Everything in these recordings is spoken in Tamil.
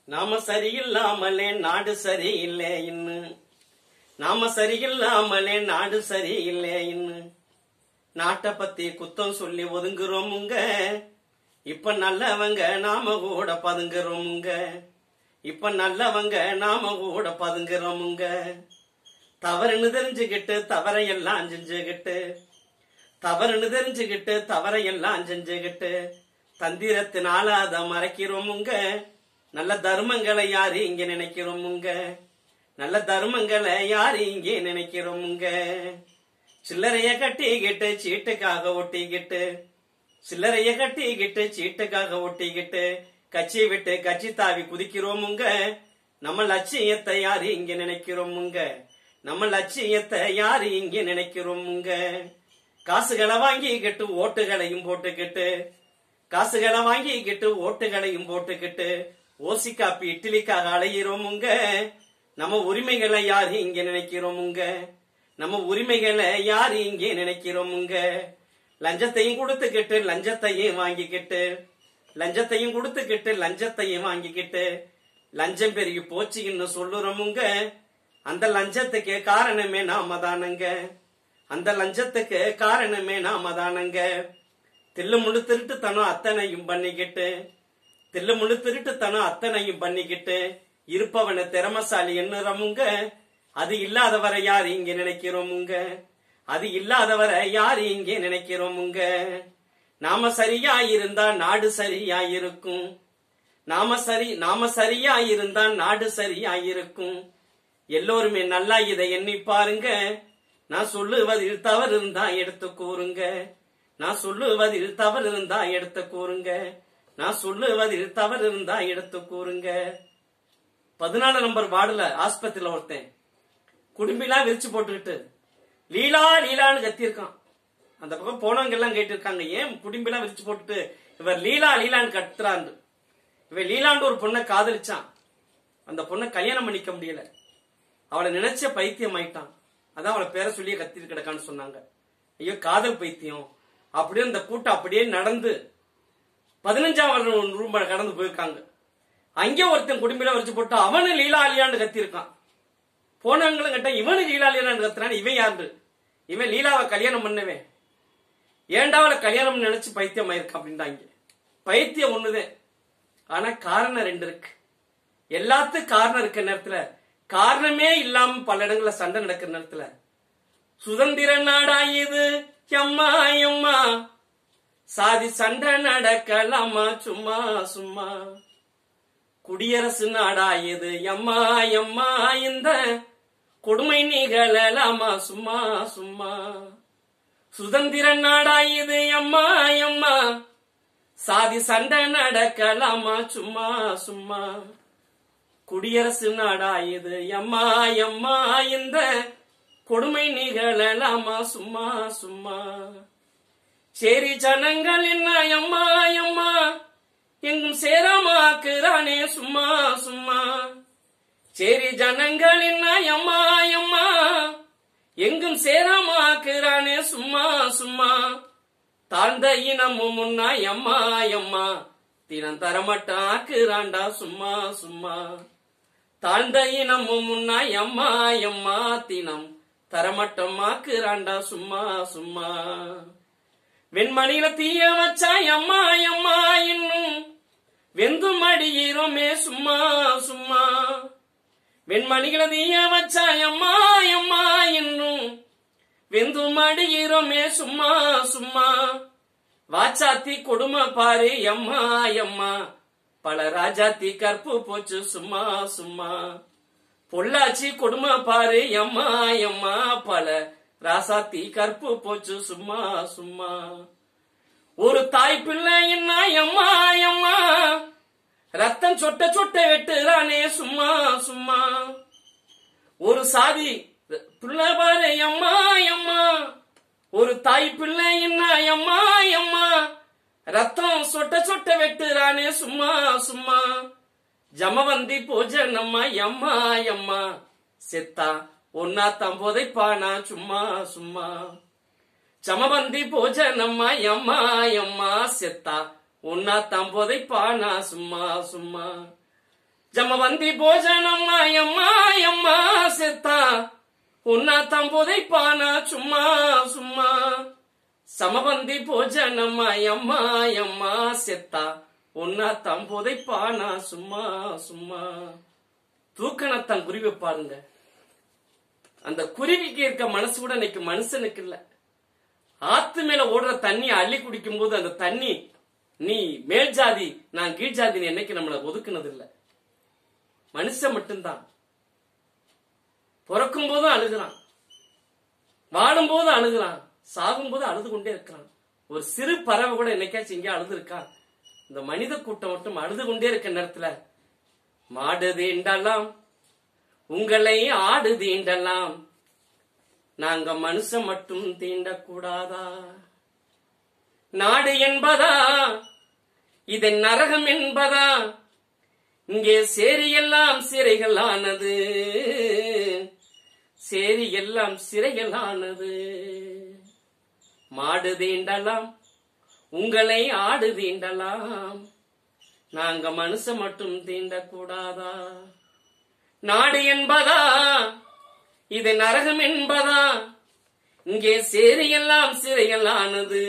நாம சரியில்லாமலே நாடு சரியில்லை இன்னும் நாம சரியில்லாமலே நாடு சரியில்லை இன்னும் நாட்டை பத்தி குத்தம் சொல்லி ஒதுங்குறோமுங்க இப்ப நல்லவங்க நாம கூட பதுங்குறோமுங்க இப்ப நல்லவங்க நாம கூட பதுங்குறோமுங்க தவறுன்னு தெரிஞ்சுக்கிட்டு தவறையெல்லாம் செஞ்சுக்கிட்டு தவறுன்னு தெரிஞ்சுக்கிட்டு தவறையெல்லாம் செஞ்சுக்கிட்டு தந்திரத்தினால அதை மறைக்கிறோமுங்க நல்ல தர்மங்களை யாரு இங்க நினைக்கிறோமுங்க நல்ல தர்மங்களை யாரு இங்கே நினைக்கிறோமுங்க சில்லறைய கட்டிக்கிட்டு சீட்டுக்காக ஒட்டிக்கிட்டு சில்லறைய கட்டிக்கிட்டு சீட்டுக்காக ஒட்டிக்கிட்டு கட்சி விட்டு கட்சி தாவி குதிக்கிறோமுங்க நம்ம லட்சியத்தை யாரு இங்க நினைக்கிறோமுங்க நம்ம லட்சியத்தை யாரு இங்க நினைக்கிறோமுங்க காசுகளை வாங்கிக்கிட்டு ஓட்டுகளையும் போட்டுக்கிட்டு காசுகளை வாங்கிக்கிட்டு ஓட்டுகளையும் போட்டுக்கிட்டு ஓசி காப்பி இட்லிக்காக அலைகிறோமுங்க நம்ம உரிமைகளை யாரு இங்க நினைக்கிறோமுங்க நம்ம உரிமைகளை யாரு இங்கே நினைக்கிறோமுங்க லஞ்சத்தையும் கொடுத்துக்கிட்டு லஞ்சத்தையும் வாங்கிக்கிட்டு லஞ்சத்தையும் கொடுத்துக்கிட்டு லஞ்சத்தையும் வாங்கிக்கிட்டு லஞ்சம் பெருகி போச்சுன்னு சொல்லுறோமுங்க அந்த லஞ்சத்துக்கு காரணமே நாம தானங்க அந்த லஞ்சத்துக்கு காரணமே நாம தானங்க தில்லு முழு திருட்டுத்தனம் அத்தனையும் பண்ணிக்கிட்டு தில்லு முழு திருட்டுத்தனம் அத்தனையும் பண்ணிக்கிட்டு இருப்பவன திறமசாலி என்னறமுங்க அது இல்லாதவரை யாரு இங்க நினைக்கிறோமுங்க அது இல்லாதவரை யாரு இங்கே நினைக்கிறோமுங்க நாம சரியா இருந்தா நாடு சரியா இருக்கும் நாம சரி நாம சரியா இருந்தா நாடு சரியா இருக்கும் எல்லோருமே நல்லா இதை எண்ணி பாருங்க நான் சொல்லுவதில் தவறு இருந்தா எடுத்து கூறுங்க நான் சொல்லுவதில் தவறு இருந்தா எடுத்து கூறுங்க நான் சொல்லுவதில் தவறு இருந்தா எடுத்து கூறுங்க பதினாலு நம்பர் வார்டுல ஆஸ்பத்திரியில ஒருத்தன் குடும்பிலாம் விரிச்சு போட்டுக்கிட்டு லீலா லீலான்னு கத்தியிருக்கான் அந்த பக்கம் போனவங்க எல்லாம் கேட்டிருக்காங்க ஏன் குடும்பிலாம் விரிச்சு போட்டுட்டு இவர் லீலா லீலான்னு கத்துறாண்டு இவன் லீலாண்டு ஒரு பொண்ணை காதலிச்சான் அந்த பொண்ணை கல்யாணம் பண்ணிக்க முடியல அவளை நினைச்ச பைத்தியம் ஆயிட்டான் அதான் அவளை பேர சொல்லியே கத்திட்டு கிடக்கான்னு சொன்னாங்க ஐயோ காதல் பைத்தியம் அப்படியே அந்த கூட்டம் அப்படியே நடந்து பதினஞ்சாவது ரூம் கடந்து போயிருக்காங்க அங்கே ஒருத்தன் குடும்பில வச்சு போட்டு அவனு லீலா லீலான்னு கத்திருக்கான் போனவங்களும் கேட்டா இவனு லீலா லீலான்னு கத்துறான் இவன் யாரு இவன் லீலாவை கல்யாணம் பண்ணவே ஏன்டா அவளை கல்யாணம் நினைச்சு பைத்தியம் ஆயிருக்கான் அப்படின்டாங்க பைத்தியம் ஒண்ணுதான் ஆனா காரணம் ரெண்டு இருக்கு எல்லாத்துக்கும் காரணம் இருக்க நேரத்துல காரணமே இல்லாம பல இடங்கள்ல சண்டை நடக்கிற நேரத்துல சுதந்திர நாடா இது எம்மா எம்மா சாதி சண்டை நடக்கலாமா சும்மா சும்மா குடியரசு நாடா இது எம்மா எம்மா இந்த கொடுமை நிகழலாமா சும்மா சும்மா சுதந்திர நாடா இது எம்மா எம்மா சாதி சண்டை நடக்கலாமா சும்மா சும்மா குடியரசு நாடா இது எம்மா எம்மா இந்த கொடுமை நிகழலாமா சும்மா சும்மா சரி ஜனங்கள் என்ன எம்மா எம்மா எங்கும் சேரமாக்குறானே சும்மா சும்மா சரி ஜனங்கள் என்ன எம்மா எம்மா எங்கும் சேரமாக்குறானே சும்மா சும்மா தாழ்ந்த இனமும் முன்னா எம்மா எம்மா தினம் தரமாட்டாக்குறாண்டா சும்மா சும்மா தாழ்ந்த இனமும் முன்னா எம்மா எம்மா தினம் தரமட்டமாக்குறாண்டா சும்மா சும்மா வெண்மணியில தீய வச்சா எம்மா எம்மா இன்னும் வெந்து மடியிறோமே சும்மா சும்மா வெண்மணிகள தீய வச்சா எம்மா எம்மா இன்னும் வெந்து மடியிறோமே சும்மா சும்மா வாச்சாத்தி கொடுமை பாரு எம்மா எம்மா பல ராஜாத்தி கற்பு போச்சு சும்மா சும்மா பொள்ளாச்சி கொடுமை பாரு எம்மா எம்மா பல ராசாத்தி கற்பு போச்சு சும்மா சும்மா ஒரு தாய் பிள்ளை என்ன எம்மா எம்மா ரத்தம் சொட்ட சொட்ட வெட்டுறானே சும்மா சும்மா ஒரு சாதி பிள்ளை பாரு எம்மா எம்மா ஒரு தாய் பிள்ளை என்ன எம்மா எம்மா ரத்தம் சொட்ட சொட்ட வெட்டுறானே சும்மா சும்மா ஜமவந்தி பூஜனம்மா எம்மா எம்மா செத்தா ஒன்னா தம்போதைப்பானா சும்மா சும்மா ஜமவந்தி பூஜனம்மா எம்மா எம்மா செத்தா ஒன்னா தம்போதைப்பானா சும்மா சும்மா ஜமவந்தி போஜனம்மா எம்மா எம்மா செத்தா உன்னா தம்புதைப்பானா சும்மா சும்மா சமபந்தி போஜனம்மா எம்மா எம்மா செத்தா உன்னா தம்புதைப்பானா சும்மா சும்மா தூக்கணத்தான் குருவி பாருங்க அந்த குருவிக்கு இருக்க மனசு கூட இன்னைக்கு மனுஷனுக்கு இல்ல ஆத்து மேல ஓடுற தண்ணி அள்ளி குடிக்கும் போது அந்த தண்ணி நீ மேல் ஜாதி நான் கீழ் ஜாதின்னு என்னைக்கு நம்மளை ஒதுக்குனது இல்ல மனுஷன் மட்டும்தான் பிறக்கும் போதும் அழுகிறான் வாடும் போதும் அழுகிறான் சாகும் போது அழுது கொண்டே இருக்கிறான் ஒரு சிறு பறவை கூட என்னைக்காச்சும் இங்கே அழுது இருக்கா இந்த மனித கூட்டம் மட்டும் அழுது கொண்டே இருக்க நேரத்துல மாடு தீண்டலாம் உங்களை ஆடு தீண்டலாம் நாங்க மனுஷன் மட்டும் தீண்டக்கூடாதா நாடு என்பதா இது நரகம் என்பதா இங்கே சேரி எல்லாம் சிறைகளானது சேரி எல்லாம் சிறைகளானது மாடு தீண்டலாம் உங்களை ஆடு தீண்டலாம் நாங்க மனுஷன் மட்டும் தீண்டக்கூடாதா நாடு என்பதா இது நரகம் என்பதா இங்கே சேரி எல்லாம் சிறைகளானது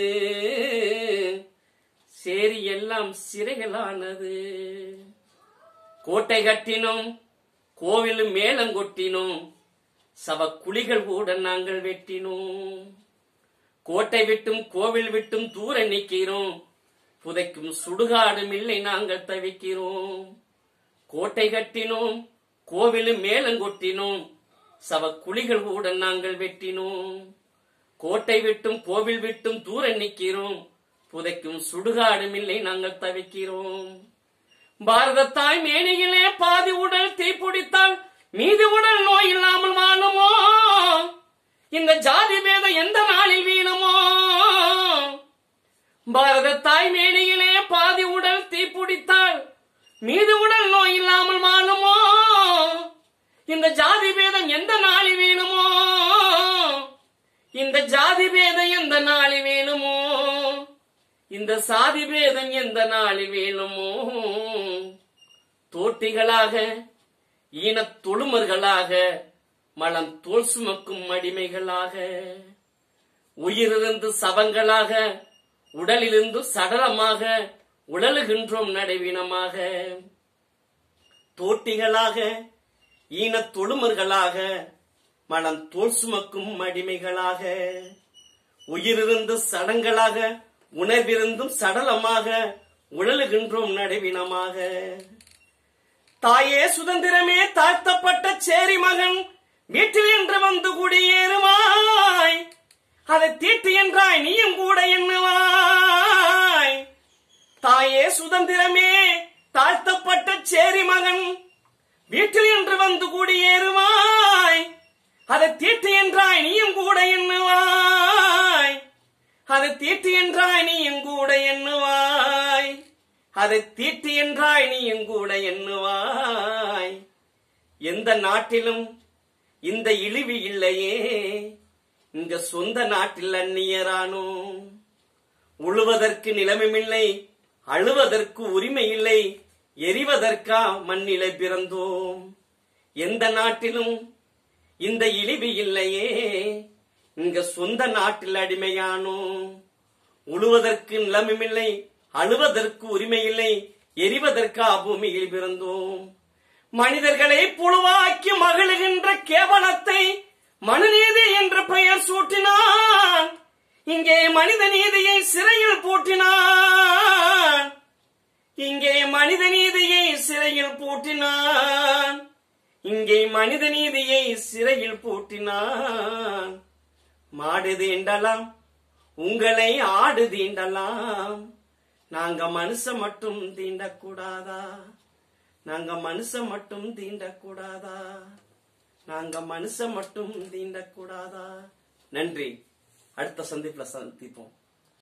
சேரி எல்லாம் சிறைகளானது கோட்டை கட்டினோம் கோவில் மேளம் கொட்டினோம் சவ குழிகள் கூட நாங்கள் வெட்டினோம் கோட்டை விட்டும் கோவில் விட்டும் தூர நிற்கிறோம் புதைக்கும் சுடுகாடும் இல்லை நாங்கள் தவிக்கிறோம் கோட்டை கட்டினோம் கோவிலும் மேளம் கொட்டினோம் சவ குழிகள் கூட நாங்கள் வெட்டினோம் கோட்டை விட்டும் கோவில் விட்டும் தூர நிற்கிறோம் புதைக்கும் சுடுகாடும் இல்லை நாங்கள் தவிக்கிறோம் பாரத தாய் மேனியிலே பாதி உடல் தீப்பிடித்தால் மீதி உடல் நோய் இல்லாமல் வாழுமோ இந்த ஜாதி பேதம் எந்த நாளில் வீணுமோ பாரத தாய் மேனியிலே பாதி உடல் தீப்பிடித்தால் மீதி உடல் நோய் இல்லாமல் வாழுமோ இந்த ஜாதி பேதம் எந்த நாளில் வீணுமோ இந்த ஜாதி பேதம் எந்த நாளில் வேணுமோ இந்த சாதி பேதம் எந்த நாளில் வேணுமோ தோட்டிகளாக ஈனத் தொழுமர்களாக மலம் தோல் சுமக்கும் அடிமைகளாக உயிரிருந்து சவங்களாக உடலிலிருந்து சடலமாக உடலுகின்றோம் நடைவினமாக தோட்டிகளாக ஈனத் தொழுமர்களாக மலம் தோல் சுமக்கும் அடிமைகளாக உயிரிருந்து சடங்களாக உணர்விருந்தும் சடலமாக உழலுகின்றோம் நடுவினமாக தாயே சுதந்திரமே தாழ்த்தப்பட்ட சேரி மகன் வீட்டில் என்று வந்து குடியேறுவாய் அதை தீட்டு என்றாய் நீயும் கூட எண்ணுவாய் தாயே சுதந்திரமே தாழ்த்தப்பட்ட சேரி மகன் வீட்டில் என்று வந்து குடியேறுவாய் அதை தீட்டு என்றாய் நீயும் கூட எண்ணுவாய் அதை தீட்டு என்றாய் நீயும் கூட எண்ணுவாய் அதை தீட்டு என்றாய் நீயும் கூட எண்ணுவாய் எந்த நாட்டிலும் இந்த இழிவு இல்லையே இங்க சொந்த நாட்டில் அந்நியரானோ உழுவதற்கு நிலமுமில்லை அழுவதற்கு உரிமை இல்லை எரிவதற்கா மண்ணிலை பிறந்தோம் எந்த நாட்டிலும் இந்த இழிவு இல்லையே இங்க சொந்த நாட்டில் அடிமையானோ உழுவதற்கு நிலமுமில்லை அழுவதற்கு உரிமை இல்லை எரிவதற்கா பூமியில் பிறந்தோம் மனிதர்களை புழுவாக்கி மகிழுகின்ற கேவலத்தை மனுநீதி என்ற பெயர் சூட்டினான் இங்கே மனித நீதியை சிறையில் பூட்டினான் இங்கே மனித நீதியை சிறையில் பூட்டினான் இங்கே மனித நீதியை சிறையில் பூட்டினான் மாடு தீண்டலாம் உங்களை ஆடு தீண்டலாம் நாங்க மனுஷ மட்டும் தீண்டக்கூடாதா நாங்க மனுஷ மட்டும் தீண்டக்கூடாதா நாங்க மனுஷ மட்டும் தீண்டக்கூடாதா நன்றி அடுத்த சந்திப்புல சந்திப்போம்